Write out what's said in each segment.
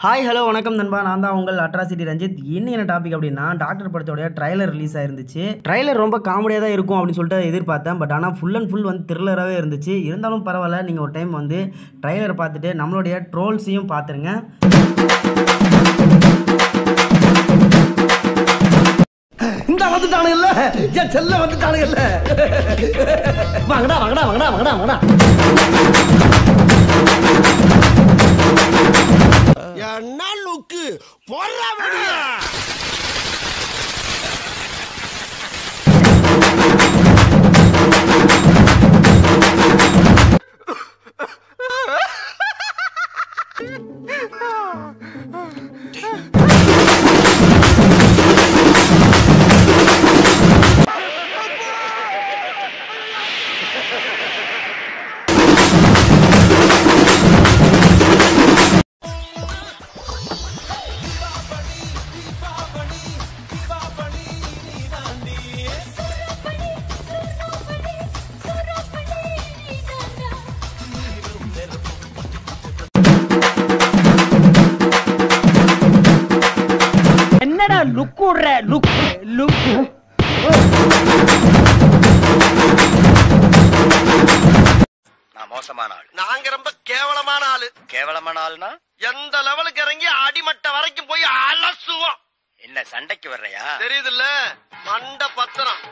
Hi hello வணக்கம் நண்பா நான் தான் உங்கள் அட்ராசிட்டி ரஞ்சித் இன்னும் என்ன டாபிக் அப்படின்னா டாக்டர் படத்தோடைய ட்ரைலர் ரிலீஸ் ஆயிருந்துச்சு ட்ரைலர் ரொம்ப காமெடியாக தான் இருக்கும் அப்படின்னு சொல்லிட்டு எதிர்பார்த்தேன் பட் ஆனால் ஃபுல் அண்ட் ஃபுல் வந்து த்ரில்லராகவே இருந்துச்சு இருந்தாலும் பரவாயில்ல நீங்கள் ஒரு டைம் வந்து ட்ரைலர் பார்த்துட்டு நம்மளுடைய ட்ரோல்ஸையும் பார்த்துருங்க இந்த வந்துட்டானுங்கல்ல என் செல்ல வந்துட்டானுங்கல்ல வாங்கடா வாங்கடா வாங்கடா வாங்கடா வாங்கடா என்ன லுக்கு போடுறா என்னடா லுக் விடுற லுக் லுக் நான் மோசமான ஆள் நாங்க ரொம்ப கேவலமான ஆளு கேவலமான ஆள்னா எந்த லெவலுக்கு இறங்கி அடிமட்ட வரைக்கும் போய் அலசுவோம் என்ன சண்டைக்கு வர்றையா தெரியுதுல்ல மண்ட பத்திரம்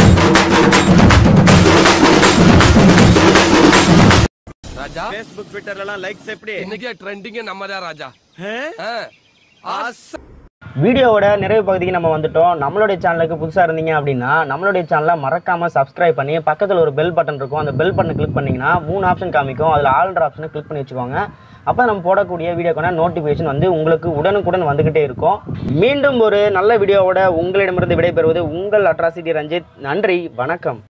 ராஜா பேஸ்புக் ட்விட்டர்ல எல்லாம் லைக்ஸ் எப்படி இன்னைக்கே ட்ரெண்டிங் நம்ம தான் ராஜா ஆ. ஆசை. வீடியோவோட நிறைவு பகுதிக்கு நம்ம வந்துட்டோம் நம்மளுடைய சேனலுக்கு புதுசாக இருந்தீங்க அப்படின்னா நம்மளுடைய சேனலை மறக்காமல் சப்ஸ்கிரைப் பண்ணி பக்கத்தில் ஒரு பெல் பட்டன் இருக்கும் அந்த பெல் பட்டனை கிளிக் பண்ணிங்கன்னா மூணு ஆப்ஷன் காமிக்கும் அதில் ஆல்ட்ரு ஆப்ஷனை கிளிக் பண்ணி வச்சுக்கோங்க அப்போ நம்ம போடக்கூடிய வீடியோக்கான நோட்டிஃபிகேஷன் வந்து உங்களுக்கு உடனுக்குடன் வந்துக்கிட்டே இருக்கும் மீண்டும் ஒரு நல்ல வீடியோவோட உங்களிடமிருந்து விடைபெறுவது உங்கள் அட்ராசிட்டி ரஞ்சித் நன்றி வணக்கம்